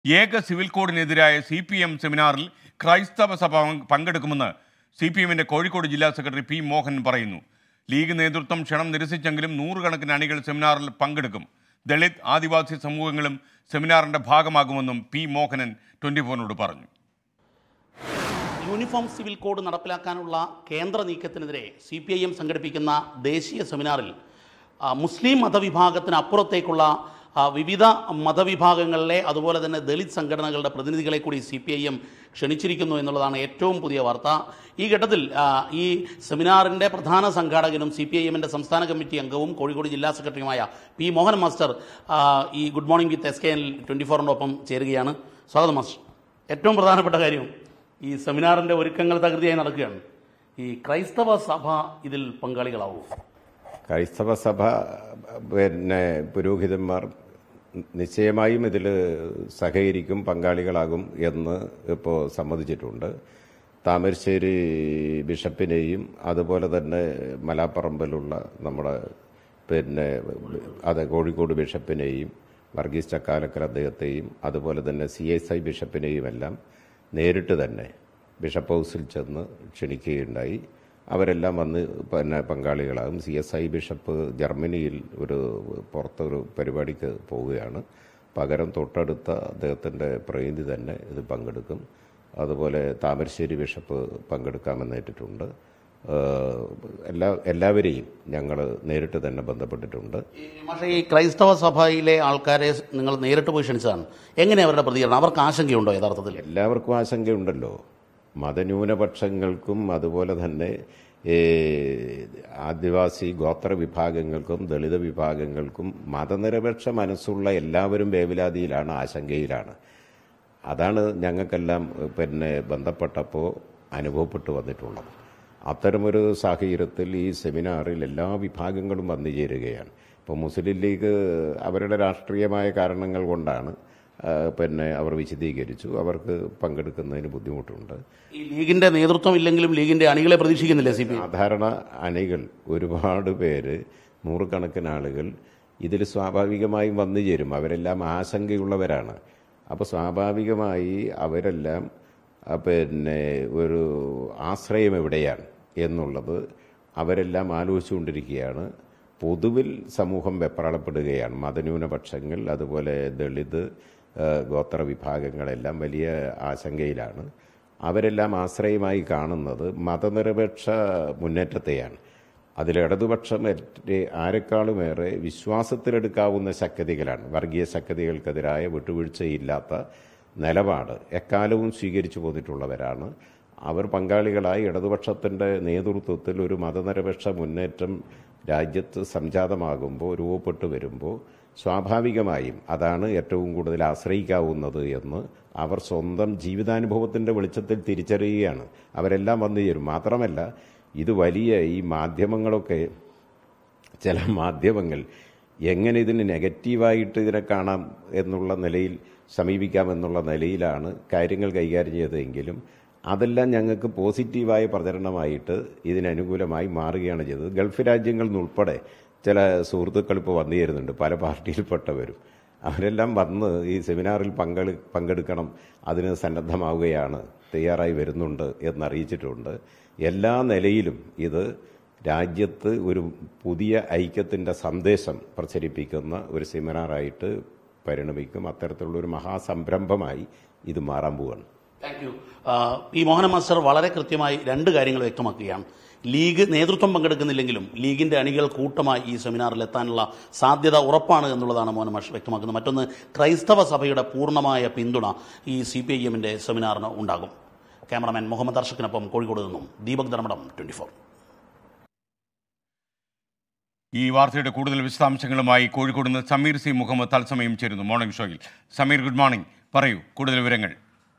ഏക സിവിൽ കോഡിനെതിരായ C P M സെമിനാറിൽ ക്രൈസ്തവ സഭ പങ്കെടുക്കുമെന്ന് സി പി എമ്മിന്റെ കോഴിക്കോട് ജില്ലാ സെക്രട്ടറി പി മോഹൻ പറയുന്നു ലീഗ് നേതൃത്വം ക്ഷണം നിരസിച്ചെങ്കിലും നൂറുകണക്കിന് അണികൾ സെമിനാറിൽ പങ്കെടുക്കും ദളിത് ആദിവാസി സമൂഹങ്ങളും സെമിനാറിന്റെ ഭാഗമാകുമെന്നും പി മോഹനൻ ട്വന്റി ഫോറിനോട് പറഞ്ഞു യൂണിഫോം സിവിൽ കോഡ് നടപ്പിലാക്കാനുള്ള കേന്ദ്ര നീക്കത്തിനെതിരെ സി പി ഐ എം സംഘടിപ്പിക്കുന്ന ദേശീയ സെമിനാറിൽ ആ, മുസ്ലിം മതവിഭാഗത്തിന് അപ്പുറത്തേക്കുള്ള ആ, വിവിധ മതവിഭാഗങ്ങളിലെ അതുപോലെ തന്നെ ദളിത് സംഘടനകളുടെ പ്രതിനിധികളെ കൂടി സി പി ഐ എം ക്ഷണിച്ചിരിക്കുന്നു എന്നുള്ളതാണ് ഏറ്റവും പുതിയ വാർത്ത ഈ ഘട്ടത്തിൽ ആ, ഈ സെമിനാറിൻ്റെ പ്രധാന സംഘാടകനും സി പി ഐ എമ്മിൻ്റെ സംസ്ഥാന കമ്മിറ്റി അംഗവും കോഴിക്കോട് ജില്ലാ സെക്രട്ടറിയുമായ പി മോഹൻ മാസ്റ്റർ ആ, ഈ good morning with S K N twenty ഫോറിൻ്റെ ഒപ്പം ചേരുകയാണ് സ്വാഗതം മാസ്റ്റർ ഏറ്റവും പ്രധാനപ്പെട്ട കാര്യം ഈ സെമിനാറിൻ്റെ ഒരുക്കങ്ങൾ തകൃതിയായി നടക്കുകയാണ് ഈ ക്രൈസ്തവ സഭ ഇതിൽ പങ്കാളികളാവും ക്രൈസ്തവ സഭ പിന്നെ പുരോഹിതന്മാർ നിശ്ചയമായും ഇതിൽ സഹകരിക്കും പങ്കാളികളാകും എന്ന് ഇപ്പോൾ സമ്മതിച്ചിട്ടുണ്ട് താമരശ്ശേരി ബിഷപ്പിനെയും അതുപോലെ തന്നെ മലാപ്പറമ്പിലുള്ള നമ്മുടെ പിന്നെ അതെ കോഴിക്കോട് ബിഷപ്പിനെയും വർഗീസ് ചക്കാലക്കൽ അദ്ദേഹത്തെയും അതുപോലെ തന്നെ സി എസ് ഐ ബിഷപ്പിനെയും എല്ലാം നേരിട്ട് തന്നെ ബിഷപ്പ് ഹൗസിൽ ചെന്ന് ക്ഷണിക്കുകയുണ്ടായി അവരെല്ലാം വന്ന് പിന്നെ പങ്കാളികളാകും സി എസ് ഐ ബിഷപ്പ് ജർമ്മനിയിൽ ഒരു പുറത്തൊരു പരിപാടിക്ക് പോവുകയാണ് പകരം തൊട്ടടുത്ത അദ്ദേഹത്തിൻ്റെ പ്രതിനിധി തന്നെ ഇത് പങ്കെടുക്കും അതുപോലെ താമരശ്ശേരി ബിഷപ്പ് പങ്കെടുക്കാമെന്നേറ്റിട്ടുണ്ട് ഏഹ് എല്ലാ എല്ലാവരെയും ഞങ്ങൾ നേരിട്ട് തന്നെ ബന്ധപ്പെട്ടിട്ടുണ്ട് ഈ പക്ഷേ ഈ ക്രൈസ്തവ സഭയിലെ ആൾക്കാരെ നിങ്ങൾ നേരിട്ട് പോയി ക്ഷണിച്ചതാണ് എങ്ങനെ അവരുടെ പ്രതികരണം അവർക്ക് ആശങ്കയുണ്ടോ യഥാർത്ഥത്തിൽ എല്ലാവർക്കും ആശങ്കയുണ്ടല്ലോ മതന്യൂനപക്ഷങ്ങൾക്കും അതുപോലെ തന്നെ ഏ, ആദിവാസി ഗോത്ര വിഭാഗങ്ങൾക്കും ദളിത് വിഭാഗങ്ങൾക്കും മതനിരപേക്ഷ മനസ്സുള്ള എല്ലാവരും വേവലാതിയിലാണ് ആശങ്കയിലാണ് അതാണ് ഞങ്ങൾക്കെല്ലാം പിന്നെ ബന്ധപ്പെട്ടപ്പോൾ അനുഭവപ്പെട്ടു വന്നിട്ടുള്ളത് അത്തരമൊരു സാഹചര്യത്തിൽ ഈ സെമിനാറിൽ എല്ലാ വിഭാഗങ്ങളും വന്നു ചേരുകയാണ് ഇപ്പോൾ മുസ്ലിം ലീഗ് അവരുടെ രാഷ്ട്രീയമായ കാരണങ്ങൾ കൊണ്ടാണ് ആ, പിന്നെ അവർ വിശദീകരിച്ചു അവർക്ക് പങ്കെടുക്കുന്നതിന് ബുദ്ധിമുട്ടുണ്ട് ഈ ലീഗിന്റെ നേതൃത്വം ഇല്ലെങ്കിലും ലീഗിന്റെ അണികളെ പ്രതീക്ഷിക്കുന്നില്ലേ സി പി സാധാരണ അണികൾ ഒരുപാട് പേര് നൂറുകണക്കിന് ആളുകൾ ഇതിൽ സ്വാഭാവികമായും വന്നു ചേരും അവരെല്ലാം ആശങ്കയുള്ളവരാണ് അപ്പോൾ സ്വാഭാവികമായി അവരെല്ലാം ആ, പിന്നെ ഒരു ആശ്രയം എവിടെയാണ് എന്നുള്ളത് അവരെല്ലാം ആലോചിച്ചുകൊണ്ടിരിക്കുകയാണ് പൊതുവിൽ സമൂഹം വെപ്രാളപ്പെടുകയാണ് മതന്യൂനപക്ഷങ്ങൾ അതുപോലെ ദളിത് ആ, ഗോത്ര വിഭാഗങ്ങളെല്ലാം വലിയ ആശങ്കയിലാണ് അവരെല്ലാം ആശ്രയമായി കാണുന്നത് മതനിരപേക്ഷ മുന്നേറ്റത്തെയാണ് അതിൽ ഇടതുപക്ഷം ഏറ്റ- ആരെക്കാളുമേറെ വിശ്വാസത്തിലെടുക്കാവുന്ന ശക്തികളാണ് വർഗീയ ശക്തികൾക്കെതിരായ വിട്ടുവീഴ്ചയില്ലാത്ത നിലപാട് എക്കാലവും സ്വീകരിച്ചു പോന്നിട്ടുള്ളവരാണ് അവർ പങ്കാളികളായി ഇടതുപക്ഷത്തിൻ്റെ നേതൃത്വത്തിൽ ഒരു മതനിരപേക്ഷ മുന്നേറ്റം രാജ്യത്ത് സംജാതമാകുമ്പോൾ രൂപപ്പെട്ടു വരുമ്പോൾ സ്വാഭാവികമായും അതാണ് ഏറ്റവും കൂടുതൽ ആശ്രയിക്കാവുന്നത് എന്ന് അവർ സ്വന്തം ജീവിതാനുഭവത്തിൻ്റെ വെളിച്ചത്തിൽ തിരിച്ചറിയുകയാണ് അവരെല്ലാം വന്നു ചേരും മാത്രമല്ല ഇത് വലിയ ഈ മാധ്യമങ്ങളൊക്കെ ചില മാധ്യമങ്ങൾ എങ്ങനെ ഇതിന് നെഗറ്റീവായിട്ട് ഇതിനെ കാണാം എന്നുള്ള നിലയിൽ സമീപിക്കാമെന്നുള്ള നിലയിലാണ് കാര്യങ്ങൾ കൈകാര്യം ചെയ്തതെങ്കിലും അതെല്ലാം ഞങ്ങൾക്ക് പോസിറ്റീവായ പ്രചരണമായിട്ട് ഇതിനനുകൂലമായി മാറുകയാണ് ചെയ്തത് ഗൾഫ് രാജ്യങ്ങളിൽ നിന്നുൾപ്പെടെ ചില സുഹൃത്തുക്കൾ ഇപ്പോൾ വന്നു ചേരുന്നുണ്ട് പല പാർട്ടിയിൽപ്പെട്ടവരും അവരെല്ലാം വന്ന് ഈ സെമിനാറിൽ പങ്കെടു പങ്കെടുക്കണം അതിന് സന്നദ്ധമാവുകയാണ് തയ്യാറായി വരുന്നുണ്ട് എന്നറിയിച്ചിട്ടുണ്ട് എല്ലാ നിലയിലും ഇത് രാജ്യത്ത് ഒരു പുതിയ ഐക്യത്തിൻ്റെ സന്ദേശം പ്രചരിപ്പിക്കുന്ന ഒരു സെമിനാറായിട്ട് പരിണമിക്കും അത്തരത്തിലുള്ള ഒരു മഹാസംരംഭമായി ഇത് മാറാൻ പോവുകയാണ് thank you P Mohana master വളരെ കൃത്യമായി രണ്ട് കാര്യങ്ങൾ വ്യക്തമാക്കുകയാണ് ലീഗ് നേതൃത്വം പങ്കെടുക്കുന്നില്ലെങ്കിലും ലീഗിന്റെ അണികൾ കൂട്ടമായി ഈ സെമിനാറിൽ എത്താനുള്ള സാധ്യത ഉറപ്പാണ് എന്നുള്ളതാണ് മോഹന മാഷ് വ്യക്തമാക്കുന്നത് മറ്റൊന്ന് ക്രൈസ്തവ സഭയുടെ പൂർണ്ണമായ പിന്തുണ ഈ സി പി ഐ എമ്മിന്റെ സെമിനാറിന് ഉണ്ടാകും ക്യാമറമാൻ മുഹമ്മദ് അർഷക്കിനൊപ്പം കോഴിക്കോട് നിന്നും ദീപക് ധർമ്മടം ട്വന്റി ഫോർ ഈ വാർത്തയുടെ കൂടുതൽ വിശദാംശങ്ങളുമായി കോഴിക്കോട് നിന്ന് സമീർ സി മുഹമ്മദ് തത്സമയം ചേരുന്നു മോർണിംഗ് ഷോയിൽ സമീർ ഗുഡ് മോർണിംഗ് പറയൂ കൂടുതൽ വിവരങ്ങൾ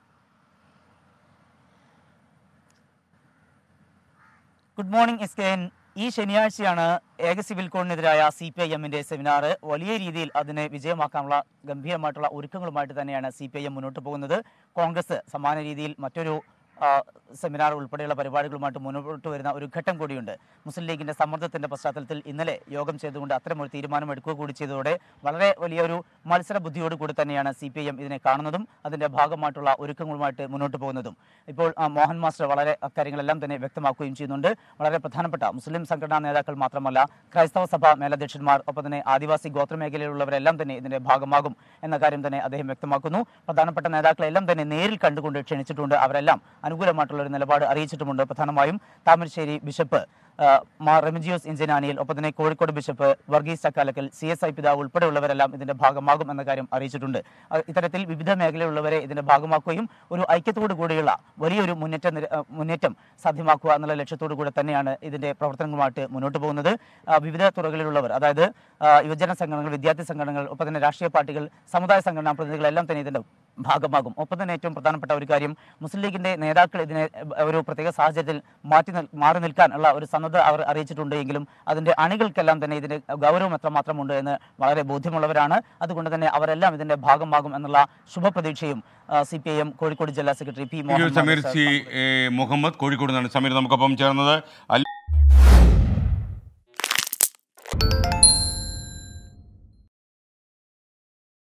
good morning S K N ഈ ശനിയാഴ്ചയാണ് ഏക സിവിൽ കോഡിനെതിരായ സി പി ഐ എമ്മിന്റെ സെമിനാർ വലിയ രീതിയിൽ അതിനെ വിജയമാക്കാനുള്ള ഗംഭീരമായിട്ടുള്ള ഒരുക്കങ്ങളുമായിട്ട് തന്നെയാണ് സി പി ഐ എം മുന്നോട്ട് പോകുന്നത് കോൺഗ്രസ് സമാന രീതിയിൽ മറ്റൊരു ആ, സെമിനാർ ഉൾപ്പെടെയുള്ള പരിപാടികളുമായിട്ട് മുന്നോട്ട് വരുന്ന ഒരു ഘട്ടം കൂടിയുണ്ട് മുസ്ലിം ലീഗിന്റെ സമ്മർദ്ദത്തിന്റെ പശ്ചാത്തലത്തിൽ ഇന്നലെ യോഗം ചെയ്തുകൊണ്ട് അത്തരമൊരു തീരുമാനം എടുക്കുക കൂടി ചെയ്തതോടെ വളരെ വലിയൊരു മത്സര ബുദ്ധിയോട് കൂടി തന്നെയാണ് സി പി ഐ എം ഇതിനെ കാണുന്നതും അതിന്റെ ഭാഗമായിട്ടുള്ള ഒരുക്കങ്ങളുമായിട്ട് മുന്നോട്ട് പോകുന്നതും ഇപ്പോൾ ആ, മോഹൻ മാസ്റ്റർ വളരെ അക്കാര്യങ്ങളെല്ലാം തന്നെ വ്യക്തമാക്കുകയും ചെയ്യുന്നുണ്ട് വളരെ പ്രധാനപ്പെട്ട മുസ്ലിം സംഘടനാ നേതാക്കൾ മാത്രമല്ല ക്രൈസ്തവ സഭ മേലധ്യക്ഷന്മാർ ഒപ്പം തന്നെ ആദിവാസി ഗോത്രമേഖലയിലുള്ളവരെല്ലാം തന്നെ ഇതിന്റെ ഭാഗമാകും എന്ന കാര്യം തന്നെ അദ്ദേഹം വ്യക്തമാക്കുന്നു പ്രധാനപ്പെട്ട നേതാക്കളെല്ലാം തന്നെ നേരിൽ കണ്ടുകൊണ്ട് ക്ഷണിച്ചിട്ടുണ്ട് അവരെല്ലാം അനുകൂലമായിട്ടുള്ള ഒരു നിലപാട് അറിയിച്ചിട്ടുമുണ്ട് പ്രധാനമായും താമരശ്ശേരി ബിഷപ്പ് ആ, മാർ റെമിജിയോസ് ഇഞ്ചനാനിയിൽ ഒപ്പം തന്നെ Kozhikode bishop Varghese Chakkalakkal C S I പിതാവ് ഉൾപ്പെടെയുള്ളവരെല്ലാം ഇതിന്റെ ഭാഗമാകും എന്ന കാര്യം അറിയിച്ചിട്ടുണ്ട് ആ, ഇത്തരത്തിൽ വിവിധ മേഖലയിലുള്ളവരെ ഇതിന്റെ ഭാഗമാക്കുകയും ഒരു ഐക്യത്തോടു കൂടിയുള്ള വലിയൊരു മുന്നേറ്റ നിര- ആ, മുന്നേറ്റം സാധ്യമാക്കുക എന്നുള്ള ലക്ഷ്യത്തോടു കൂടെ തന്നെയാണ് ഇതിന്റെ പ്രവർത്തനങ്ങളുമായിട്ട് മുന്നോട്ട് പോകുന്നത് ആ, വിവിധ തുറകളിലുള്ളവർ അതായത് ആ, യുവജന സംഘടനകൾ വിദ്യാർത്ഥി സംഘടനകൾ ഒപ്പം തന്നെ രാഷ്ട്രീയ പാർട്ടികൾ സമുദായ സംഘടനാ പ്രതിനിധികളെല്ലാം തന്നെ ഇതിന്റെ ഭാഗമാകും ഒപ്പം തന്നെ ഏറ്റവും പ്രധാനപ്പെട്ട ഒരു കാര്യം മുസ്ലിം ലീഗിന്റെ നേതാക്കൾ ഇതിനെ ഏഹ്, ഒരു പ്രത്യേക സാഹചര്യത്തിൽ മാറ്റി നിൽ- മാറി നിൽക്കാനുള്ള ഒരു സന്നദ്ധ അവർ അറിയിച്ചിട്ടുണ്ട് എങ്കിലും അതിന്റെ അണികൾക്കെല്ലാം തന്നെ ഇതിന്റെ ഗൗരവം എത്രമാത്രമുണ്ട് എന്ന് വളരെ ബോധ്യമുള്ളവരാണ് അതുകൊണ്ട് തന്നെ അവരെല്ലാം ഇതിന്റെ ഭാഗമാകും എന്നുള്ള ശുഭപ്രതീക്ഷയും C P I M Kozhikode ജില്ലാ secretary P thank you Mohan Sameer master C A, Muhammad Kozhikode നിന്നാണ് സമീർ നമുക്കൊപ്പം ചേർന്നത് അൽ